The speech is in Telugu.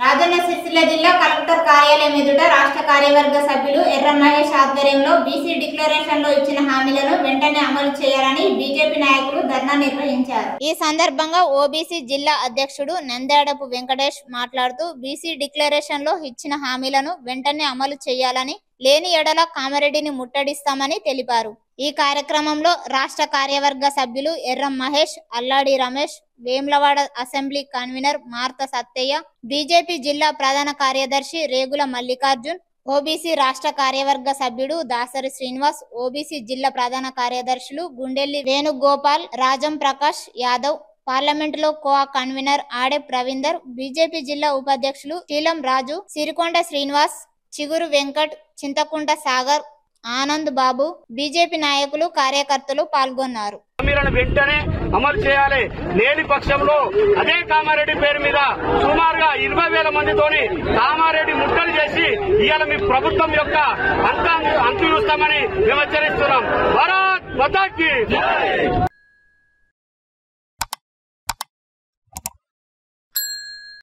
రాజన్న సిరిసిల్ల జిల్లా కలెక్టర్ కార్యాలయం ఎదుట రాష్ట్ర కార్యవర్గ సభ్యులు ఎర్ర మహేష్ ఆధ్వర్యంలో బీసీ డిక్లరేషన్ లో ఇచ్చిన హామీలను వెంటనే అమలు చేయాలని బీజేపీ నాయకులు ధర్నా నిర్వహించారు ఈ సందర్భంగా ఓబీసీ జిల్లా అధ్యక్షుడు నంద్యాడపు వెంకటేష్ మాట్లాడుతూ బీసీ డిక్లరేషన్ లో ఇచ్చిన హామీలను వెంటనే అమలు చేయాలని లేని ఎడల కామారెడ్డిని ముట్టడిస్తామని తెలిపారు ఈ కార్యక్రమంలో రాష్ట్ర కార్యవర్గ సభ్యులు Erram Mahesh Alladi Ramesh Vemulawada assembly convener Marta Sattaiah BJP జిల్లా ప్రధాన కార్యదర్శి రేగుల మల్లికార్జున్ ఓబీసీ రాష్ట్ర కార్యవర్గ సభ్యుడు దాసరి శ్రీనివాస్ ఓబీసీ జిల్లా ప్రధాన కార్యదర్శులు గుండెల్లి వేణుగోపాల్ రాజం ప్రకాష్ యాదవ్ పార్లమెంటులో కోఆ కన్వీనర్ ఆడే ప్రవీందర్ బీజేపీ జిల్లా ఉపాధ్యక్షులు శీలం రాజు సిరికొండ శ్రీనివాస్ చిగురు వెంకట్ చింతకుంట సాగర్ ఆనంద్ బాబు బీజేపీ నాయకులు కార్యకర్తలు పాల్గొన్నారు హామీలను వెంటనే అమలు చేయాలి లేని పక్షంలో అదే కామారెడ్డి పేరు మీద సుమారుగా ఇరవై వేల మందితోని కామారెడ్డి ముట్టలు చేసి ఇవాళ మీ ప్రభుత్వం యొక్క అంత అంతు చూస్తామని మేము హెచ్చరిస్తున్నాం భారత్ మతాకి